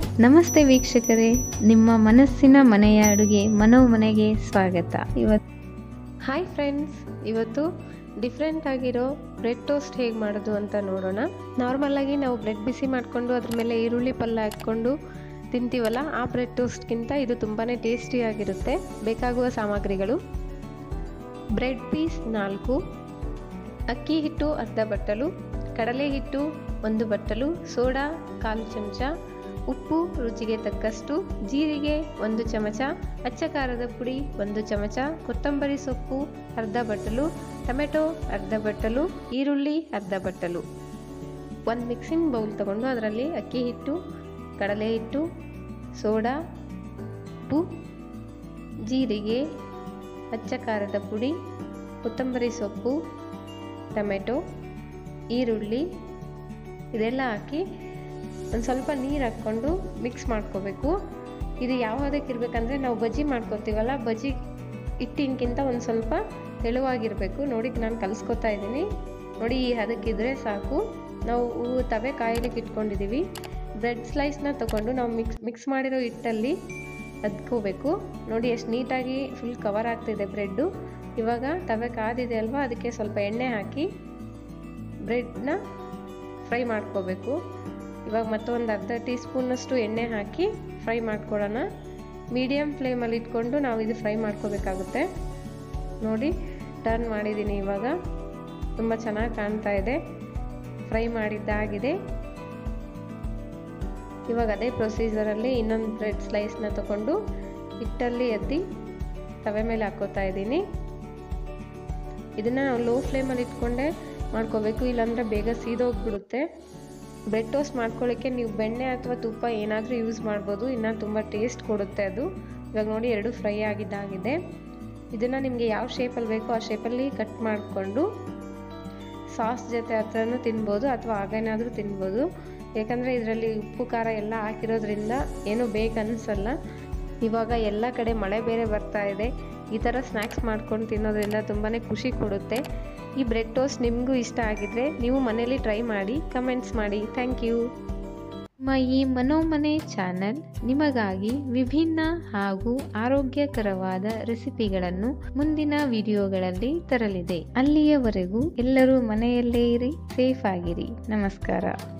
ನಮಸ್ತೆ ವೀಕ್ಷಕರೇ ನಿಮ್ಮ ಮನಸ್ಸಿನ ಮನೆಯ ಅಡುಗೆ ಮನೋಮನೆಗೆ ಸ್ವಾಗತ ಇವತ್ತು ಹಾಯ್ ಫ್ರೆಂಡ್ಸ್ ಇವತ್ತು ಡಿಫ್ರೆಂಟ್ ಆಗಿರೋ ಬ್ರೆಡ್ ಟೋಸ್ಟ್ ಹೇಗೆ ಮಾಡೋದು ಅಂತ ನೋಡೋಣ ನಾರ್ಮಲ್ ಆಗಿ ನಾವು ಬ್ರೆಡ್ ಬಿಸಿ ಮಾಡಿಕೊಂಡು ಅದ್ರ ಮೇಲೆ ಈರುಳ್ಳಿ ಪಲ್ಯ ಹಾಕ್ಕೊಂಡು ತಿಂತೀವಲ್ಲ ಆ ಬ್ರೆಡ್ ಟೋಸ್ಟ್ಗಿಂತ ಇದು ತುಂಬಾ ಟೇಸ್ಟಿಯಾಗಿರುತ್ತೆ ಬೇಕಾಗುವ ಸಾಮಗ್ರಿಗಳು ಬ್ರೆಡ್ ಪೀಸ್ ನಾಲ್ಕು ಅಕ್ಕಿ ಹಿಟ್ಟು ಅರ್ಧ ಬಟ್ಟಲು ಕಡಲೆ ಹಿಟ್ಟು ಒಂದು ಬಟ್ಟಲು ಸೋಡಾ ಕಾಲು ಚಮಚ ಉಪ್ಪು ರುಚಿಗೆ ತಕ್ಕಷ್ಟು ಜೀರಿಗೆ ಒಂದು ಚಮಚ ಅಚ್ಚ ಖಾರದ ಪುಡಿ ಒಂದು ಚಮಚ ಕೊತ್ತಂಬರಿ ಸೊಪ್ಪು ಅರ್ಧ ಬಟ್ಟಲು ಟೊಮೆಟೊ ಅರ್ಧ ಬಟ್ಟಲು ಈರುಳ್ಳಿ ಅರ್ಧ ಬಟ್ಟಲು ಒಂದು ಮಿಕ್ಸಿಂಗ್ ಬೌಲ್ ತಗೊಂಡು ಅದರಲ್ಲಿ ಅಕ್ಕಿ ಹಿಟ್ಟು ಕಡಲೆ ಹಿಟ್ಟು ಸೋಡಾ ಉಪ್ಪು ಜೀರಿಗೆ ಅಚ್ಚ ಖಾರದ ಪುಡಿ ಕೊತ್ತಂಬರಿ ಸೊಪ್ಪು ಟೊಮೆಟೊ ಈರುಳ್ಳಿ ಇದೆಲ್ಲ ಹಾಕಿ ಒಂದು ಸ್ವಲ್ಪ ನೀರು ಹಾಕ್ಕೊಂಡು ಮಿಕ್ಸ್ ಮಾಡ್ಕೋಬೇಕು ಇದು ಯಾವ ಹದಕ್ಕೆ ಇರಬೇಕಂದ್ರೆ ನಾವು ಬಜ್ಜಿ ಮಾಡ್ಕೊತೀವಲ್ಲ ಬಜ್ಜಿ ಹಿಟ್ಟಿನ್ಕಿಂತ ಒಂದು ಸ್ವಲ್ಪ ತೆಳುವಾಗಿರಬೇಕು ನೋಡಿ ನಾನು ಕಲಿಸ್ಕೊತಾ ಇದ್ದೀನಿ ನೋಡಿ ಈ ಹದಕ್ಕಿದ್ರೆ ಸಾಕು ನಾವು ತವೆ ಕಾಯಲಿಕ್ಕೆ ಇಟ್ಕೊಂಡಿದ್ದೀವಿ ಬ್ರೆಡ್ ಸ್ಲೈಸ್ನ ತೊಗೊಂಡು ನಾವು ಮಿಕ್ಸ್ ಮಿಕ್ಸ್ ಮಾಡಿರೋ ಹಿಟ್ಟಲ್ಲಿ ಅದ್ಕೋಬೇಕು ನೋಡಿ ಎಷ್ಟು ನೀಟಾಗಿ ಫುಲ್ ಕವರ್ ಆಗ್ತಿದೆ ಬ್ರೆಡ್ಡು ಇವಾಗ ತವೆ ಕಾದಿದೆ ಅಲ್ವಾ ಅದಕ್ಕೆ ಸ್ವಲ್ಪ ಎಣ್ಣೆ ಹಾಕಿ ಬ್ರೆಡ್ನ ಫ್ರೈ ಮಾಡ್ಕೋಬೇಕು ಇವಾಗ ಮತ್ತೊಂದು ಅರ್ಧ ಟೀ ಸ್ಪೂನಷ್ಟು ಎಣ್ಣೆ ಹಾಕಿ ಫ್ರೈ ಮಾಡ್ಕೊಳ್ಳೋಣ ಮೀಡಿಯಮ್ ಫ್ಲೇಮಲ್ಲಿ ಇಟ್ಕೊಂಡು ನಾವು ಇದು ಫ್ರೈ ಮಾಡ್ಕೋಬೇಕಾಗುತ್ತೆ ನೋಡಿ ಟರ್ನ್ ಮಾಡಿದ್ದೀನಿ ಇವಾಗ ತುಂಬ ಚೆನ್ನಾಗಿ ಕಾಣ್ತಾ ಇದೆ ಫ್ರೈ ಮಾಡಿದ್ದಾಗಿದೆ ಇವಾಗ ಅದೇ ಪ್ರೊಸೀಜರಲ್ಲಿ ಇನ್ನೊಂದು ಬ್ರೆಡ್ ಸ್ಲೈಸ್ನ ತಗೊಂಡು ಹಿಟ್ಟಲ್ಲಿ ಎದ್ದಿ ತವೆ ಮೇಲೆ ಹಾಕೋತಾ ಇದ್ದೀನಿ ಇದನ್ನು ನಾವು ಲೋ ಫ್ಲೇಮಲ್ಲಿ ಇಟ್ಕೊಂಡೆ ಮಾಡ್ಕೋಬೇಕು ಇಲ್ಲಾಂದರೆ ಬೇಗ ಸೀದೋಗ್ಬಿಡುತ್ತೆ ಬ್ರೆಡ್ ಟೋಸ್ಟ್ ಮಾಡ್ಕೊಳ್ಳೋಕ್ಕೆ ನೀವು ಬೆಣ್ಣೆ ಅಥವಾ ತುಪ್ಪ ಏನಾದರೂ ಯೂಸ್ ಮಾಡ್ಬೋದು ಇನ್ನು ತುಂಬ ಟೇಸ್ಟ್ ಕೊಡುತ್ತೆ ಅದು ಇವಾಗ ನೋಡಿ ಎರಡು ಫ್ರೈ ಆಗಿದ್ದಾಗಿದೆ ಇದನ್ನು ನಿಮಗೆ ಯಾವ ಶೇಪಲ್ಲಿ ಬೇಕೋ ಆ ಶೇಪಲ್ಲಿ ಕಟ್ ಮಾಡಿಕೊಂಡು ಸಾಸ್ ಜೊತೆ ಹತ್ರನೂ ತಿನ್ಬೋದು ಅಥವಾ ಆಗೇನಾದರೂ ತಿನ್ಬೋದು ಯಾಕಂದರೆ ಇದರಲ್ಲಿ ಉಪ್ಪು ಖಾರ ಎಲ್ಲ ಹಾಕಿರೋದ್ರಿಂದ ಏನೂ ಬೇಕು ಅನಿಸಲ್ಲ ಇವಾಗ ಎಲ್ಲ ಕಡೆ ಮಳೆ ಬೇರೆ ಬರ್ತಾ ಇದೆ ಈ ಥರ ಸ್ನ್ಯಾಕ್ಸ್ ಮಾಡ್ಕೊಂಡು ತಿನ್ನೋದ್ರಿಂದ ತುಂಬಾ ಖುಷಿ ಕೊಡುತ್ತೆ ಈ ಬ್ರೆಡ್ ಟೋಸ್ಟ್ ನಿಮಗೂ ಇಷ್ಟ ಆಗಿದ್ರೆ ನೀವು ಮನೇಲಿ ಟ್ರೈ ಮಾಡಿ ಕಮೆಂಟ್ಸ್ ಮಾಡಿ ಥ್ಯಾಂಕ್ ಯು ನಮ್ಮ ಈ ಮನೋಮನೆ ಚಾನಲ್ ನಿಮಗಾಗಿ ವಿಭಿನ್ನ ಹಾಗೂ ಆರೋಗ್ಯಕರವಾದ ರೆಸಿಪಿಗಳನ್ನು ಮುಂದಿನ ವಿಡಿಯೋಗಳಲ್ಲಿ ತರಲಿದೆ ಅಲ್ಲಿಯವರೆಗೂ ಎಲ್ಲರೂ ಮನೆಯಲ್ಲೇ ಇರಿ ಸೇಫ್ ಆಗಿರಿ ನಮಸ್ಕಾರ